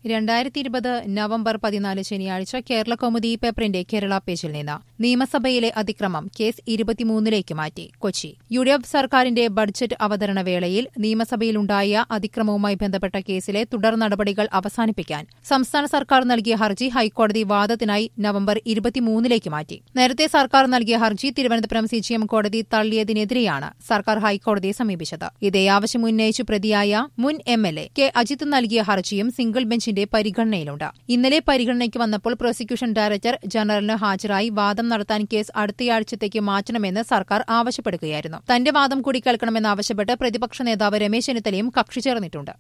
രണ്ടായിരത്തി ഇരുപത് നവംബർ പതിനാല് ശനിയാഴ്ച കേരള കൗമുദി പേപ്പറിന്റെ കേരള പേജിൽ നിന്ന് നിയമസഭയിലെ അതിക്രമം കേസ് ഇരുപത്തിമൂന്നിലേക്ക് മാറ്റി കൊച്ചി യു ഡി എഫ് സർക്കാരിന്റെ ബഡ്ജറ്റ് അവതരണ വേളയിൽ നിയമസഭയിലുണ്ടായ അതിക്രമവുമായി ബന്ധപ്പെട്ട കേസിലെ തുടർ നടപടികൾ അവസാനിപ്പിക്കാൻ സംസ്ഥാന സർക്കാർ നൽകിയ ഹർജി ഹൈക്കോടതി വാദത്തിനായി നവംബർ ഇരുപത്തിമൂന്നിലേക്ക് മാറ്റി നേരത്തെ സർക്കാർ നൽകിയ ഹർജി തിരുവനന്തപുരം സി ജി എം കോടതി തള്ളിയതിനെതിരെയാണ് സർക്കാർ ഹൈക്കോടതിയെ സമീപിച്ചത് ഇതേ ആവശ്യം ഉന്നയിച്ചു പ്രതിയായ മുൻ M L A K Ajith നൽകിയ ഹർജിയും സിംഗിൾ ബെഞ്ചിന്റെ പരിഗണനയിലുണ്ട് ഇന്നലെ പരിഗണനയ്ക്ക് വന്നപ്പോൾ പ്രോസിക്യൂഷൻ ഡയറക്ടർ ജനറലിന് ഹാജരായി വാദം നടത്താൻ കേസ് അടുത്തയാഴ്ചത്തേക്ക് മാറ്റണമെന്ന് സർക്കാർ ആവശ്യപ്പെടുകയായിരുന്നു തന്റെ വാദം കൂടി കേൾക്കണമെന്നാവശ്യപ്പെട്ട് പ്രതിപക്ഷ നേതാവ് രമേശ് ചെന്നിത്തലയും കക്ഷി ചേർന്നിട്ടുണ്ട്